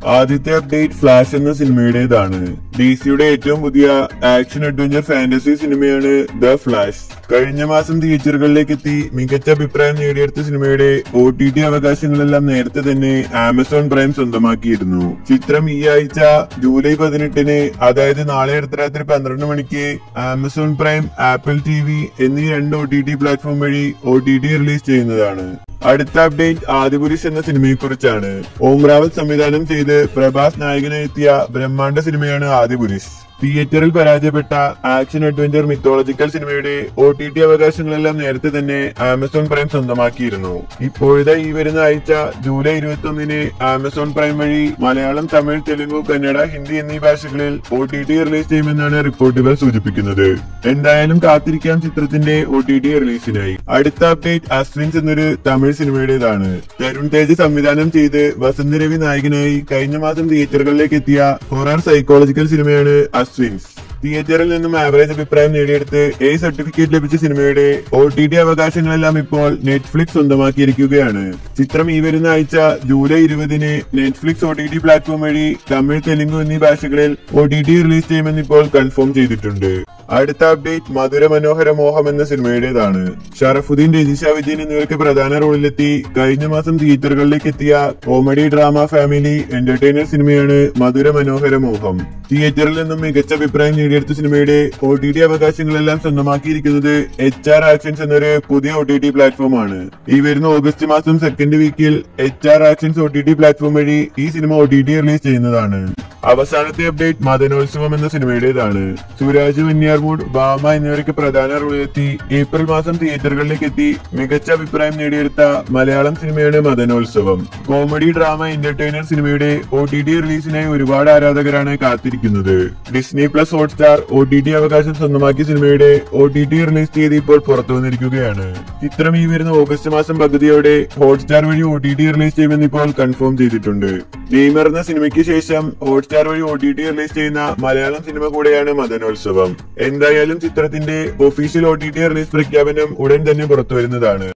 ആദ്യത്തെ update flash എന്ന സിനിമയുടേതാണ് D സിയുടെ ഏറ്റവും പുതിയ ആക്ഷൻ അഡ്വഞ്ചർ ഫാന്റസി സിനിമയാണ് ദ ഫ്ലാഷ് കഴിഞ്ഞ മാസം തിയേറ്ററുകളിലേക്ക് എത്തി മികച്ച അഭിപ്രായം നേടിയെടുത്ത സിനിമയുടെ ഒ ടി ടി അവകാശങ്ങളെല്ലാം നേരത്തെ തന്നെ ആമസോൺ പ്രൈം സ്വന്തമാക്കിയിരുന്നു ചിത്രം ഈ ആഴ്ച ജൂലൈ പതിനെട്ടിന് അതായത് നാളെ അടുത്ത രാത്രി പന്ത്രണ്ട് മണിക്ക് Amazon prime Apple T V എന്നീ രണ്ട് ഒ ടി ടി പ്ലാറ്റ്ഫോം വഴി ഒ ടി ടി റിലീസ് ചെയ്യുന്നതാണ് അടുത്ത അപ്ഡേറ്റ് ആദിപുരുഷ് എന്ന സിനിമയെ കുറിച്ചാണ് ഓം റാവത്ത് സംവിധാനം ചെയ്ത് പ്രഭാസ് നായകനായി എത്തിയ ബ്രഹ്മാണ്ഡ സിനിമയാണ് ആദിപുരുഷ് തിയേറ്ററിൽ പരാജയപ്പെട്ട ആക്ഷൻ അഡ്വഞ്ചർ മിത്തോളജിക്കൽ സിനിമയുടെ ഒ ടി ടി അവകാശങ്ങളെല്ലാം നേരത്തെ തന്നെ ആമസോൺ പ്രൈം സ്വന്തമാക്കിയിരുന്നു ഇപ്പോഴത്തെ ഈ വരുന്ന ആഴ്ച ജൂലൈ ഇരുപത്തി ഒന്നിന് ആമസോൺ പ്രൈം വഴി മലയാളം തമിഴ് തെലുങ്കു കന്നഡ ഹിന്ദി എന്നീ ഭാഷകളിൽ ഒ ടി ടി റിലീസ് ചെയ്യുമെന്നാണ് റിപ്പോർട്ടുകൾ സൂചിപ്പിക്കുന്നത് എന്തായാലും കാത്തിരിക്കാം ചിത്രത്തിന്റെ ഒ ടി ടി റിലീസിനായി അടുത്ത അപ്ഡേറ്റ് അസ്വിൻസ് എന്നൊരു തമിഴ് സിനിമയുടേതാണ് തരുൺ തേജ് സംവിധാനം ചെയ്ത് വസന്ത് രവി നായകനായി കഴിഞ്ഞ മാസം തിയേറ്ററുകളിലേക്ക് എത്തിയ ഹൊറർ സൈക്കോളജിക്കൽ സിനിമയാണ് അസ്വിൻസ് തിയേറ്ററിൽ നിന്നും ആവറേജ് അഭിപ്രായം നേടിയെടുത്ത് എ സർട്ടിഫിക്കറ്റ് ലഭിച്ച സിനിമയുടെ ഒ ടി ടി അവകാശങ്ങളെല്ലാം ഇപ്പോൾ നെറ്റ്ഫ്ലിക്സ് സ്വന്തമാക്കിയിരിക്കുകയാണ് ചിത്രം ഈ വരുന്ന ആഴ്ച ജൂലൈ ഇരുപതിന് Netflix O T T platform വഴി തമിഴ് തെലുങ്ക് എന്നീ ഭാഷകളിൽ ഒ ടി ടി റിലീസ് ചെയ്യുമെന്ന് ഇപ്പോൾ കൺഫേം ചെയ്തിട്ടുണ്ട് അടുത്ത അപ്ഡേറ്റ് മധുര മനോഹര മോഹം എന്ന സിനിമയുടേതാണ് ഷറഫുദ്ദീൻ രജിഷ വിജയൻ എന്നിവർക്ക് പ്രധാന റോളിലെത്തി കഴിഞ്ഞ മാസം തിയേറ്ററുകളിലേക്ക് എത്തിയ കോമഡി ഡ്രാമ ഫാമിലി എന്റർടൈനർ സിനിമയാണ് മധുര മനോഹര മോഹം തിയേറ്ററിൽ നിന്നും മികച്ച അഭിപ്രായം നേടിയെടുത്ത സിനിമയുടെ ഒ ടി ടി അവകാശങ്ങളെല്ലാം സ്വന്തമാക്കിയിരിക്കുന്നത് എച്ച് ആർ ആക്ഷൻസ് എന്നൊരു പുതിയ ഒ ടി ടി പ്ലാറ്റ്ഫോം ആണ് ഈ വരുന്ന ഓഗസ്റ്റ് മാസം സെക്കൻഡ് വീക്കിൽ H R actions O T T platform വഴി ഈ സിനിമ ഒ ടി ടി റിലീസ് ചെയ്യുന്നതാണ് അവസാനത്തെ അപ്ഡേറ്റ് മദനോത്സവം എന്ന സിനിമയുടേതാണ് സുരാജ് വെന്യാർമൂഡ് ബാമ എന്നിവർക്ക് പ്രധാന റോളിലെത്തി ഏപ്രിൽ മാസം തിയേറ്ററുകളിലേക്ക് എത്തി മികച്ച അഭിപ്രായം നേടിയെടുത്ത മലയാളം സിനിമയാണ് മദനോത്സവം കോമഡി ഡ്രാമ എന്റർടൈനർ സിനിമയുടെ ഒ ടി ടി റിലീസിനായി ഒരുപാട് ആരാധകരാണ് കാത്തിരിക്കുന്നത് Disney plus Hotstar O T T അവകാശം സ്വന്തമാക്കിയ സിനിമയുടെ ഒ ടി ടി റിലീസ് തീയതി ഇപ്പോൾ പുറത്തു വന്നിരിക്കുകയാണ് ചിത്രം ഈ വരുന്ന ഓഗസ്റ്റ് മാസം പകുതിയോടെ ഹോട്ട്സ്റ്റാർ വഴി ഒ ടി ടി റിലീസ് ചെയ്യുമെന്ന് ഇപ്പോൾ കൺഫേം ചെയ്തിട്ടുണ്ട് നെയ്മർ എന്ന സിനിമയ്ക്ക് ശേഷം ഹോട്ട്സ്റ്റാർ വഴി ഒ ടി ടി റിലീസ് ചെയ്യുന്ന മലയാളം സിനിമ കൂടെയാണ് മദനോത്സവം എന്തായാലും ചിത്രത്തിന്റെ official O T T release പ്രഖ്യാപനം ഉടൻ തന്നെ പുറത്തു വരുന്നതാണ്